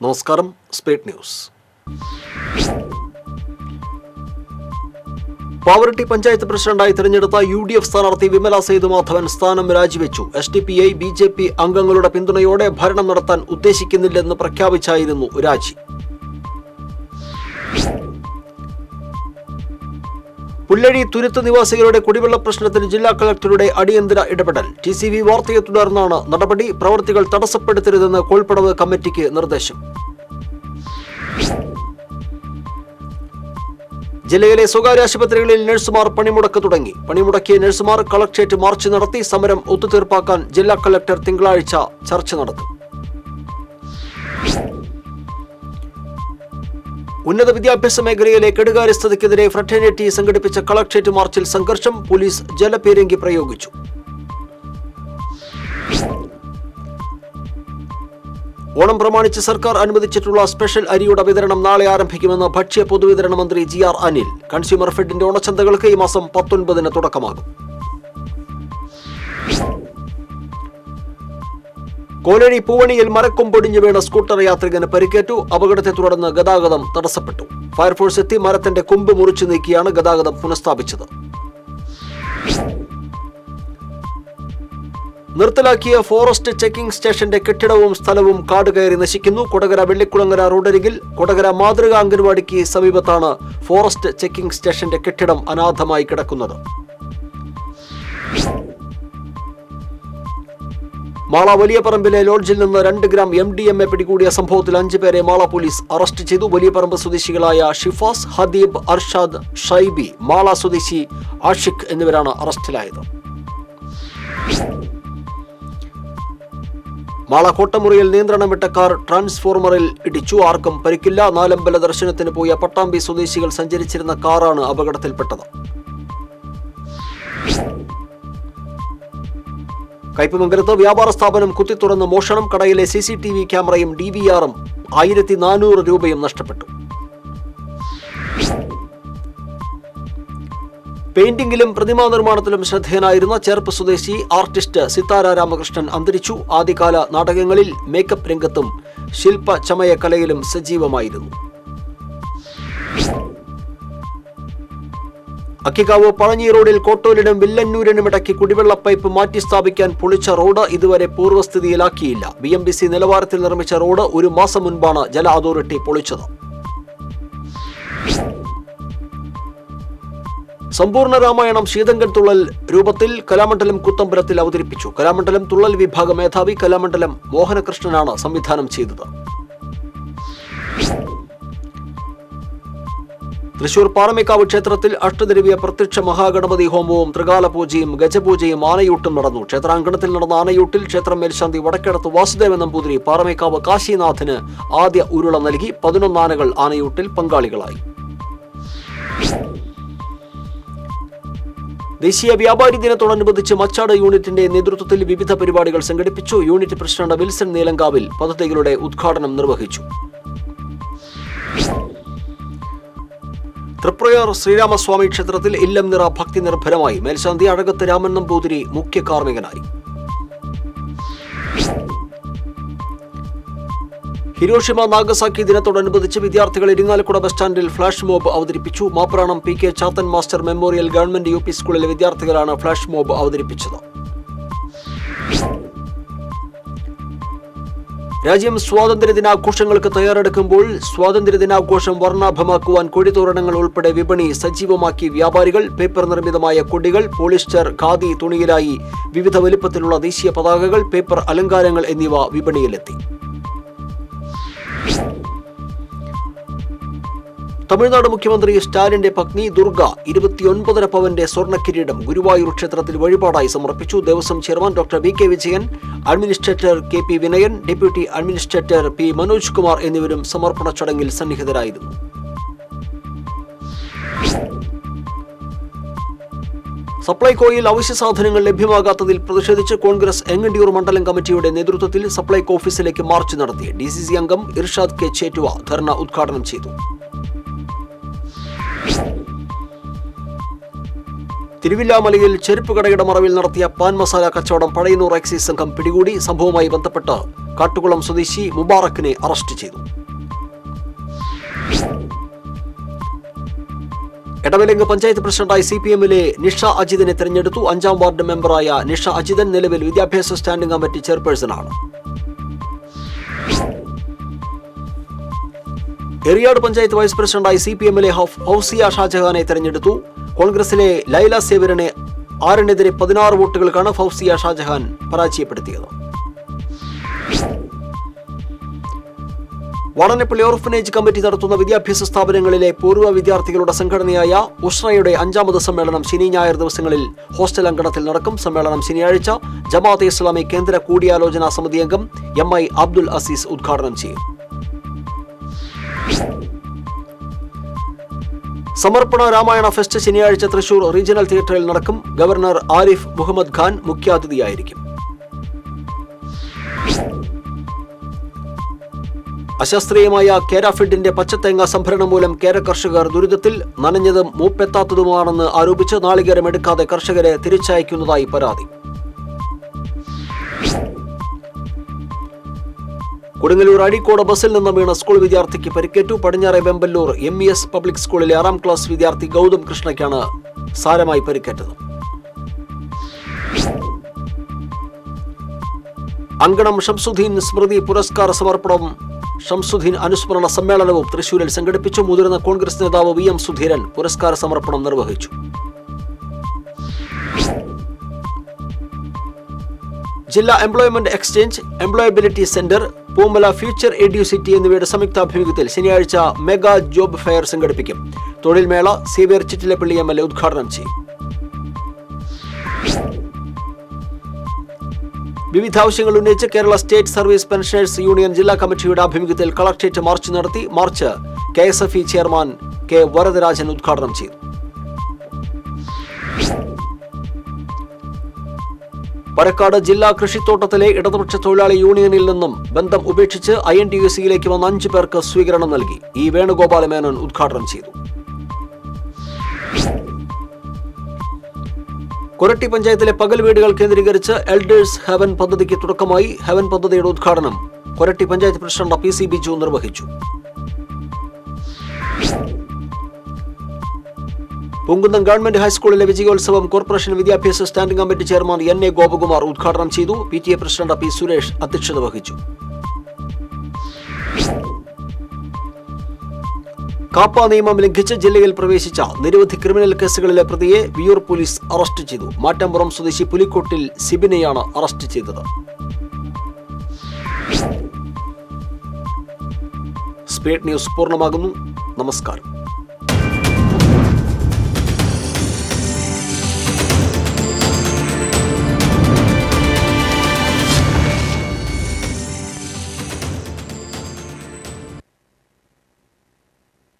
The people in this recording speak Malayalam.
നമസ്കാരം സ്പീഡ് ന്യൂസ് പാവറട്ടി പഞ്ചായത്ത് പ്രസിഡന്റായി തിരഞ്ഞെടുത്ത യു ഡി എഫ് സ്ഥാനാർത്ഥി വിമല സേതുമാധവൻ സ്ഥാനം രാജിവെച്ചു S D P I B J P അംഗങ്ങളുടെ പിന്തുണയോടെ ഭരണം നടത്താൻ ഉദ്ദേശിക്കുന്നില്ലെന്ന് പ്രഖ്യാപിച്ചായിരുന്നു രാജി പുല്ലഴി തുരുത്ത് നിവാസികളുടെ കുടിവെള്ള പ്രശ്നത്തിന് ജില്ലാ കളക്ടറുടെ അടിയന്തര ഇടപെടൽ ടി സി വി വാർത്തയെ തുടർന്നാണ് നടപടി പ്രവൃത്തികൾ തടസ്സപ്പെടുത്തരുതെന്ന് കോൾപ്പടവ് കമ്മിറ്റിക്ക് നിർദ്ദേശം ജില്ലയിലെ സ്വകാര്യ ആശുപത്രികളിൽ നഴ്സുമാർ പണിമുടക്ക് തുടങ്ങി പണിമുടക്കിയ നഴ്സുമാർ കളക്ട്രേറ്റ് മാർച്ച് നടത്തി സമരം ഒത്തുതീർപ്പാക്കാൻ ജില്ലാ കളക്ടർ തിങ്കളാഴ്ച ചർച്ച നടത്തും ഉന്നത വിദ്യാഭ്യാസ മേഖലയിലെ കെടുകാര്യസ്ഥതയ്ക്കെതിരെ ഫ്രട്ടേണിറ്റി സംഘടിപ്പിച്ച കളക്ട്രേറ്റ് മാർച്ചിൽ സംഘർഷം പോലീസ് ജലപീരങ്കി പ്രയോഗിച്ചു ഓണം പ്രമാണിച്ച് സർക്കാർ അനുവദിച്ചിട്ടുള്ള സ്പെഷ്യൽ അരിയുടെ വിതരണം നാളെ ആരംഭിക്കുമെന്ന് ഭക്ഷ്യ പൊതുവിതരണ മന്ത്രി ജി ആർ അനിൽ കൺസ്യൂമർ ഫെഡിന്റെ ഓണച്ചന്തകൾക്ക് ഈ മാസം പത്തൊൻപതിന് തുടക്കമാകും കോലഴി പൂവണിയിൽ മരക്കൊമ്പൊടിഞ്ഞു വീണ സ്കൂട്ടർ യാത്രികന് പരിക്കേറ്റു അപകടത്തെ തുടർന്ന് ഗതാഗതം തടസ്സപ്പെട്ടു ഫയർഫോഴ്സ് എത്തി മരത്തിന്റെ കൊമ്പ് മുറിച്ചു നീക്കിയാണ് ഗതാഗതം പുനഃസ്ഥാപിച്ചത് നിർത്തലാക്കിയ ഫോറസ്റ്റ് ചെക്കിംഗ് സ്റ്റേഷന്റെ കെട്ടിടവും സ്ഥലവും കാട് കയറി നശിക്കുന്നു കൊടകര വെള്ളിക്കുളങ്ങര റോഡരികിൽ കൊടകര മാതൃകാ അംഗൻവാടിക്ക് സമീപത്താണ് ഫോറസ്റ്റ് ചെക്കിംഗ് സ്റ്റേഷന്റെ കെട്ടിടം അനാഥമായി കിടക്കുന്നത് മാള വലിയ പറമ്പിലെ ലോഡ്ജിൽ നിന്ന് രണ്ട് gram M D M A പിടികൂടിയ സംഭവത്തിൽ അഞ്ചു പേരെ മാള പോലീസ് അറസ്റ്റ് ചെയ്തു വലിയ പറമ്പ് സ്വദേശികളായ ഷിഫാസ് ഹദീബ് അർഷാദ് ഷൈബി മാള സ്വദേശി ആഷിഖ് എന്നിവരാണ് അറസ്റ്റിലായത് മാള കോട്ടമുറിയിൽ നിയന്ത്രണം വിട്ട കാർ ട്രാൻസ്ഫോർമറിൽ ഇടിച്ചു ആർക്കും പരിക്കില്ല നാലമ്പല ദർശനത്തിന് പോയ പട്ടാമ്പി സ്വദേശികൾ സഞ്ചരിച്ചിരുന്ന കാറാണ് അപകടത്തിൽപ്പെട്ടത് കയ്പമംഗലത്ത് വ്യാപാര സ്ഥാപനം കുത്തിത്തുറന്ന് മോഷണം കടയിലെ സി സി ടി വി ക്യാമറയും ഡി വി ആറും ആയിരത്തി നാനൂറ് രൂപയും നഷ്ടപ്പെട്ടു പെയിന്റിംഗിലും പ്രതിമാ നിർമ്മാണത്തിലും ശ്രദ്ധേയനായിരുന്ന ചേർപ്പ് സ്വദേശി ആർട്ടിസ്റ്റ് സിത്താര രാമകൃഷ്ണൻ അന്തരിച്ചു ആദ്യകാല നാടകങ്ങളിൽ മേക്കപ്പ് രംഗത്തും ശില്പ ചമയ കലയിലും സജീവമായിരുന്നു അക്കിക്കാവ് പഴഞ്ഞി റോഡിൽ കോട്ടോലിനും വില്ലന്നൂരിനും ഇടയ്ക്ക് കുടിവെള്ള പൈപ്പ് മാറ്റി സ്ഥാപിക്കാൻ പൊളിച്ച റോഡ് ഇതുവരെ പൂർവ്വസ്ഥിതിയിലാക്കിയില്ല ബി എം ബി സി നിലവാരത്തിൽ നിർമ്മിച്ച റോഡ് ഒരു മാസം മുൻപാണ് ജല അതോറിറ്റി പൊളിച്ചത് സമ്പൂർണ്ണ രാമായണം ശീതങ്കൻ തുള്ളൽ രൂപത്തിൽ കലാമണ്ഡലം കുത്തമ്പലത്തിൽ അവതരിപ്പിച്ചു കലാമണ്ഡലം തുള്ളൽ വിഭാഗ മേധാവി കലാമണ്ഡലം മോഹനകൃഷ്ണനാണ് സംവിധാനം ചെയ്തത് തൃശൂർ പാറമേക്കാവ് ക്ഷേത്രത്തിൽ അഷ്ടദ്രവ്യ പ്രത്യക്ഷ മഹാഗണപതി ഹോമവും ത്രികാല പൂജയും ഗജപൂജയും ആനയൂട്ടും നടന്നു ക്ഷേത്രാങ്കണത്തിൽ നടന്ന ആനയൂട്ടിൽ ക്ഷേത്രം മേൽശാന്തി വടക്കേടത്ത് വാസുദേവൻ നമ്പൂതിരി പാറമേക്കാവ് കാശിനാഥന് ആദ്യ ഉരുള നൽകി പതിനൊന്ന് ആനകൾ ആനയൂട്ടിൽ പങ്കാളികളായി ദേശീയ വ്യാപാരി ദിനത്തോടനുബന്ധിച്ച് മച്ചാട് യൂണിറ്റിന്റെ നേതൃത്വത്തിൽ വിവിധ പരിപാടികൾ സംഘടിപ്പിച്ചു യൂണിറ്റ് പ്രസിഡന്റ് വിൽസൺ നീലങ്കാവിൽ പദ്ധതികളുടെ ഉദ്ഘാടനം നിർവഹിച്ചു തൃപ്രയാർ ശ്രീരാമസ്വാമി ക്ഷേത്രത്തിൽ ഇല്ലം നിറ ഭക്തി നിർഭരമായി മേൽശാന്തി അഴകത്ത് രാമൻ നമ്പൂതിരി മുഖ്യ കാർമ്മികനായി ഹിരോഷിമ നാഗസാക്കി ദിനത്തോടനുബന്ധിച്ച് വിദ്യാർത്ഥികൾ ഇരിങ്ങാലക്കുട ബസ് സ്റ്റാൻഡിൽ ഫ്ലാഷ് മോബ് അവതരിപ്പിച്ചു Mapranam P K Chathan master memorial government U P സ്കൂളിലെ വിദ്യാർത്ഥികളാണ് ഫ്ലാഷ് മോബ് അവതരിപ്പിച്ചത് രാജ്യം സ്വാതന്ത്ര്യ ദിനാഘോഷങ്ങൾക്ക് തയ്യാറെടുക്കുമ്പോൾ സ്വാതന്ത്ര്യ ദിനാഘോഷം വർണ്ണാഭമാക്കുവാൻ കൊടിതോരണങ്ങൾ ഉൾപ്പെടെ വിപണി സജീവമാക്കി വ്യാപാരികൾ പേപ്പർ നിർമ്മിതമായ കൊടികൾ പോളിസ്റ്റർ ഖാദി തുണിയിലായി വിവിധ വലിപ്പത്തിലുള്ള ദേശീയ പതാകകൾ പേപ്പർ അലങ്കാരങ്ങൾ എന്നിവ വിപണിയിലെത്തി തമിഴ്നാട് മുഖ്യമന്ത്രി സ്റ്റാലിന്റെ പത്നി ദുർഗ ഇരുപത്തിയൊൻപതര പവന്റെ സ്വർണ്ണ കിരീടം ഗുരുവായൂർ ക്ഷേത്രത്തിൽ വഴിപാടായി സമർപ്പിച്ചു Devaswom chairman doctor V K Vijayan administrator K P Vinayan deputy administrator P Manoj Kumar എന്നിവരും സമർപ്പണ ചടങ്ങിൽ സന്നിഹിതരായിരുന്നു സപ്ലൈകോയിൽ അവശ്യ സാധനങ്ങൾ ലഭ്യമാകാത്തതിൽ പ്രതിഷേധിച്ച് കോൺഗ്രസ് എങ്ങണ്ടിയൂർ മണ്ഡലം കമ്മിറ്റിയുടെ നേതൃത്വത്തിൽ സപ്ലൈകോ ഓഫീസിലേക്ക് മാർച്ച് നടത്തി ഡി സി സി അംഗം ഇർഷാദ് കെ ചേറ്റുവ ധർണ ഉദ്ഘാടനം ചെയ്തു തിരുവില്ലാമലയിൽ ചെരുപ്പ് കടയുടെ മറവിൽ നടത്തിയ പാൻ മസാല കച്ചവടം പഴയന്നൂർ എക്സൈസ് സംഘം പിടികൂടി സംഭവവുമായി ബന്ധപ്പെട്ട് കാട്ടുകുളം സ്വദേശി മുബാറക്കിനെ അറസ്റ്റ് ചെയ്തു എടവലങ്ക് പഞ്ചായത്ത് പ്രസിഡന്റായി സി പി എമ്മിലെ നിഷ അജിതിനെ തെരഞ്ഞെടുത്തു അഞ്ചാം വാർഡ് മെമ്പറായ നിഷ അജിതൻ നിലവിൽ വിദ്യാഭ്യാസ സ്റ്റാൻഡിംഗ് കമ്മിറ്റി ചെയർപേഴ്സണാണ് എറിയാട് പഞ്ചായത്ത് വൈസ് പ്രസിഡന്റായി സി പി എമ്മിലെ ഹൗസിയ ഷാജഹാനെ തെരഞ്ഞെടുത്തു കോൺഗ്രസിലെ ലൈല സേവരനെ ആറിനെതിരെ പതിനാറ് വോട്ടുകൾക്കാണ് ഫൗസിയ ഷാജഹാൻ പരാജയപ്പെടുത്തിയത് വാടനപ്പള്ളി ഓർഫനേജ് കമ്മിറ്റി നടത്തുന്ന വിദ്യാഭ്യാസ സ്ഥാപനങ്ങളിലെ പൂർവ്വ വിദ്യാർത്ഥികളുടെ സംഘടനയായ ഉഷ്രയുടെ അഞ്ചാമത് സമ്മേളനം ശനി ഞായർ ദിവസങ്ങളിൽ ഹോസ്റ്റൽ അങ്കണത്തിൽ നടക്കും സമ്മേളനം ശനിയാഴ്ച ജമാഅത്തെ ഇസ്ലാമി കേന്ദ്ര കൂടിയാലോചനാ സമിതി അംഗം എം ഐ അബ്ദുൽ അസീസ് ഉദ്ഘാടനം ചെയ്യും സമർപ്പണ രാമായണ ഫെസ്റ്റ് ശനിയാഴ്ച തൃശൂർ റീജിയണൽ തിയേറ്ററിൽ നടക്കും ഗവർണർ ആരിഫ് മുഹമ്മദ് ഖാൻ മുഖ്യാതിഥിയായിരിക്കും അശാസ്ത്രീയമായ കേരാഫിഡിന്റെ പച്ചത്തേങ്ങ സംഭരണം മൂലം കേര കർഷകർ ദുരിതത്തിൽ നനഞ്ഞതും മൂപ്പെത്താത്തതുമാണെന്ന് ആരോപിച്ച് നാളികേരം എടുക്കാതെ കർഷകരെ തിരിച്ചയക്കുന്നതായി പരാതി കൊടുങ്ങല്ലൂർ അഴീക്കോട് ബസ്സിൽ നിന്ന് വീണ സ്കൂൾ വിദ്യാർത്ഥിക്ക് പരിക്കേറ്റു പടിഞ്ഞാറെ Vemballur M E S public സ്കൂളിലെ ആറാം ക്ലാസ് വിദ്യാർത്ഥി ഗൗതം കൃഷ്ണയ്ക്കാണ് സാരമായി പരിക്കേറ്റത് അങ്കണം ഷംസുദ്ദീൻ സ്മൃതി പുരസ്കാര സമർപ്പണം ഷംസുദ്ദീൻ അനുസ്മരണ സമ്മേളനവും തൃശൂരിൽ സംഘടിപ്പിച്ചു മുതിർന്ന കോൺഗ്രസ് നേതാവ് വി എം സുധീരൻ പുരസ്കാര സമർപ്പണം നിർവഹിച്ചു ജില്ലാ employment exchange employability centre Poomala future Educity എന്നിവയുടെ സംയുക്താഭിമുഖ്യത്തിൽ ശനിയാഴ്ച മെഗാ ജോബ് ഫെയർ സംഘടിപ്പിക്കും തൊഴിൽ മേള Xavier Chittilappilly M L A ഉദ്ഘാടനം ചെയ്യും വിവിധ ആവശ്യങ്ങൾ ഉന്നയിച്ച് Kerala state service pensioners union ജില്ലാ കമ്മിറ്റിയുടെ ആഭിമുഖ്യത്തിൽ കളക്ട്രേറ്റ് മാർച്ച് നടത്തി march K S F E chairman K Varadarajan ഉദ്ഘാടനം ചെയ്തു പാലക്കാട് ജില്ലാ കൃഷിത്തോട്ടത്തിലെ ഇടതുപക്ഷ തൊഴിലാളി യൂണിയനിൽ നിന്നും ബന്ധം ഉപേക്ഷിച്ച് ഐ എൻ ടി യു സിയിലേക്ക് വന്ന അഞ്ചു പേർക്ക് സ്വീകരണം നൽകി ഇ വേണുഗോപാല മേനോൻ ഉദ്ഘാടനം ചെയ്തു കൊരട്ടി പഞ്ചായത്തിലെ പകൽ വീടുകൾ കേന്ദ്രീകരിച്ച് എൽഡേഴ്സ് ഹെവൻ പദ്ധതിക്ക് തുടക്കമായി ഹെവൻ പദ്ധതിയുടെ ഉദ്ഘാടനം Koratty panchayat president P C Biju നിർവഹിച്ചു പൂങ്കുന്നം ഗവൺമെന്റ് ഹൈസ്കൂളിലെ വിജയോത്സവം കോർപ്പറേഷൻ വിദ്യാഭ്യാസ standing committee chairman N A Gopakumar ഉദ്ഘാടനം ചെയ്തു P T A president P Suresh അധ്യക്ഷത വഹിച്ചു കാപ്പ നിയമം ലംഘിച്ച് ജില്ലയിൽ പ്രവേശിച്ച നിരവധി ക്രിമിനൽ കേസുകളിലെ പ്രതിയെ വിയൂർ പോലീസ് അറസ്റ്റ് ചെയ്തു മാറ്റമ്പുറം സ്വദേശി പുലിക്കോട്ടിൽ സിബിനെയാണ് അറസ്റ്റ് ചെയ്തത് സ്പീഡ് ന്യൂസ് പൂർണ്ണമാകുന്നു നമസ്കാരം